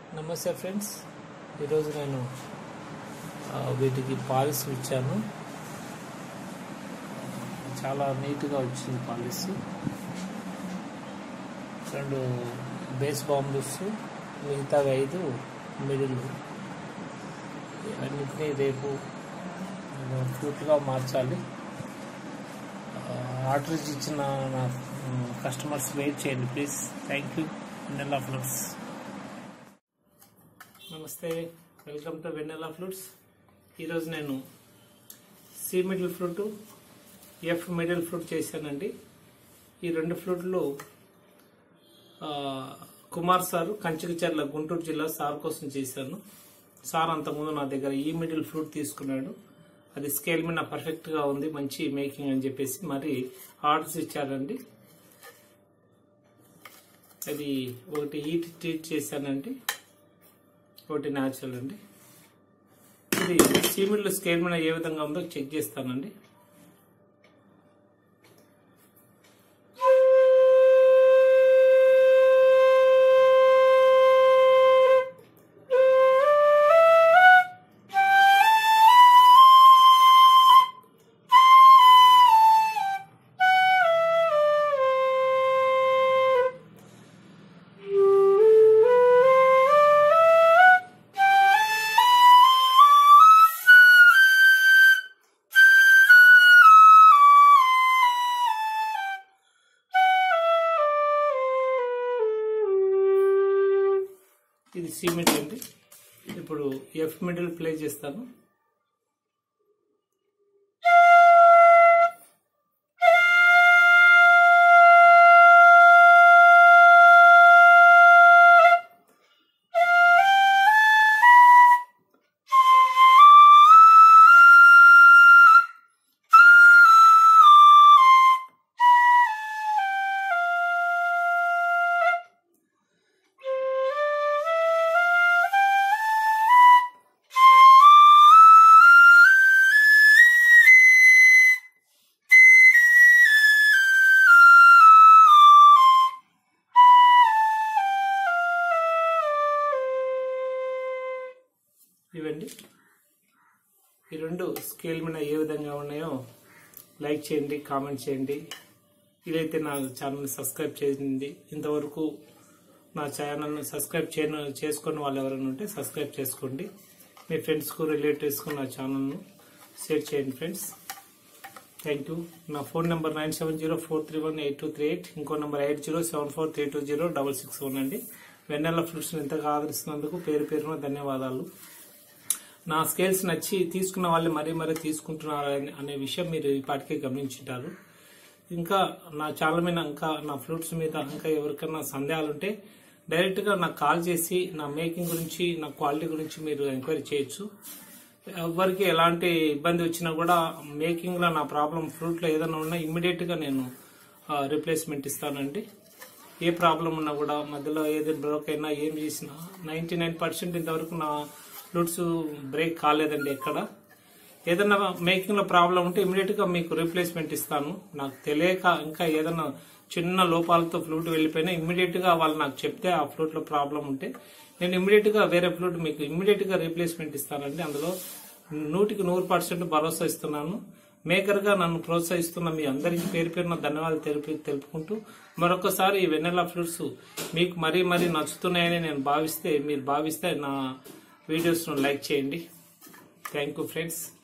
నమస్తే ఫ్రెండ్స్ ఈరోజు నేను ఆ, వీటికి పాలిస్ ఇచ్చాను చాలా నీట్గా వచ్చింది పాలిస్ రెండు బేస్ బాంబుస్ మిగతావి ఐదు మిడిల్ అన్నింటినీ రేపు ఫ్రూట్గా మార్చాలి ఆర్డర్ ఇచ్చిన నా కస్టమర్స్ వెయిట్ చేయండి please thank you Nella flowers నమస్తే వెల్కమ్ టు వెన్నెలా ఫ్రూట్స్ ఈరోజు నేను C middle fruit F middle fruit చేశానండి ఈ రెండు ఫ్రూట్లు ఆ, కుమార్ సార్ కంచికచర్ల గుంటూరు జిల్లా సార్ కోసం చేశాను సార్ అంతకుముందు నా దగ్గర ఈ మిడిల్ ఫ్రూట్ తీసుకున్నాడు అది స్కేల్ మీద పర్ఫెక్ట్గా ఉంది మంచి మేకింగ్ అని చెప్పేసి మరి ఆర్డర్స్ ఇచ్చారండి అది ఒకటి ఈట్ ట్రీట్ చేశానండి ఒకటి న్యాచురల్ అండి ఇది సీమిళ్ళు స్కేల్ మీద ఏ విధంగా ఉందో చెక్ చేస్తానండి ఇది సి మిడిల్ అండి ఇప్పుడు ఎఫ్ మిడిల్ ప్లే చేస్తాను ఇవండి ఈ రెండు స్కేల్ మీద ఏ విధంగా ఉన్నాయో లైక్ చేయండి కామెంట్ చేయండి ఇదైతే నా ఛానల్ని సబ్స్క్రైబ్ చేయండి ఇంతవరకు నా ఛానల్ని సబ్స్క్రైబ్ చేయను చేసుకుని వాళ్ళు ఎవరైనా ఉంటే సబ్స్క్రైబ్ చేసుకోండి మీ ఫ్రెండ్స్కు రిలేటివ్స్కు నా ఛానల్ను షేర్ చేయండి ఫ్రెండ్స్ థ్యాంక్ యూ నా phone number nine seven zero four three one eight two three eight ఇంకో number eight zero seven four three two zero double six one అండి వెన్నెల ఫ్రూట్స్ని ఇంతగా ఆదరిస్తున్నందుకు పేరు పేరున ధన్యవాదాలు నా స్కేల్స్ నచ్చి తీసుకున్న వాళ్ళు మరీ మరీ తీసుకుంటున్నారు అనే- అనే విషయం మీరు ఇప్పటికే గమనించుంటారు ఇంకా నా ఛానల్ మీద ఇంకా నా ఫ్రూట్స్ మీద ఇంకా ఎవరికైనా సందేహాలు ఉంటే డైరెక్ట్ గా నాకు కాల్ చేసి నా మేకింగ్ గురించి నా క్వాలిటీ గురించి మీరు ఎంక్వైరీ చేయొచ్చు ఎవరికి ఎలాంటి ఇబ్బంది వచ్చినా కూడా మేకింగ్ లో నా ప్రాబ్లం ఫ్రూట్ లో ఏదైనా ఉన్నా ఇమ్మీడియట్ గా నేను రిప్లేస్మెంట్ ఇస్తానండి ఏ ప్రాబ్లం ఉన్నా కూడా మధ్యలో ఏది బ్రోక్ అయినా ఏం చేసినా నైన్టీ నైన్ పర్సెంట్ ఇంతవరకు నా ఫ్రూట్స్ బ్రేక్ కాలేదండి ఎక్కడ ఏదైనా మేకింగ్ లో ప్రాబ్లం ఉంటే ఇమీడియట్ గా మీకు రీప్లేస్మెంట్ ఇస్తాను నాకు తెలియక ఇంకా ఏదైనా చిన్న లోపాలతో ఫ్లూట్ వెళ్ళిపోయినా ఇమీడియట్ గా వాళ్ళు నాకు చెప్తే ఆ ఫ్లూట్ లో ప్రాబ్లం ఉంటే నేను ఇమీడియట్ గా వేరే ఫ్లూట్ మీకు ఇమీడియట్ గా రీప్లేస్మెంట్ ఇస్తానండి అందులో నూటికి నూరు పర్సెంట్ భరోసా ఇస్తున్నాను మేకర్ గా నన్ను ప్రోత్సహిస్తున్న మీ అందరికీ పేరు పేరున ధన్యవాదాలు తెలిపి తెలుపుకుంటూ మరొకసారి ఈ వెన్నెల ఫ్రూట్స్ మీకు మరీ మరీ నచ్చుతున్నాయని నేను భావిస్తే మీరు భావిస్తే నా వీడియోస్ ను లైక్ చేయండి థ్యాంక్ యూ ఫ్రెండ్స్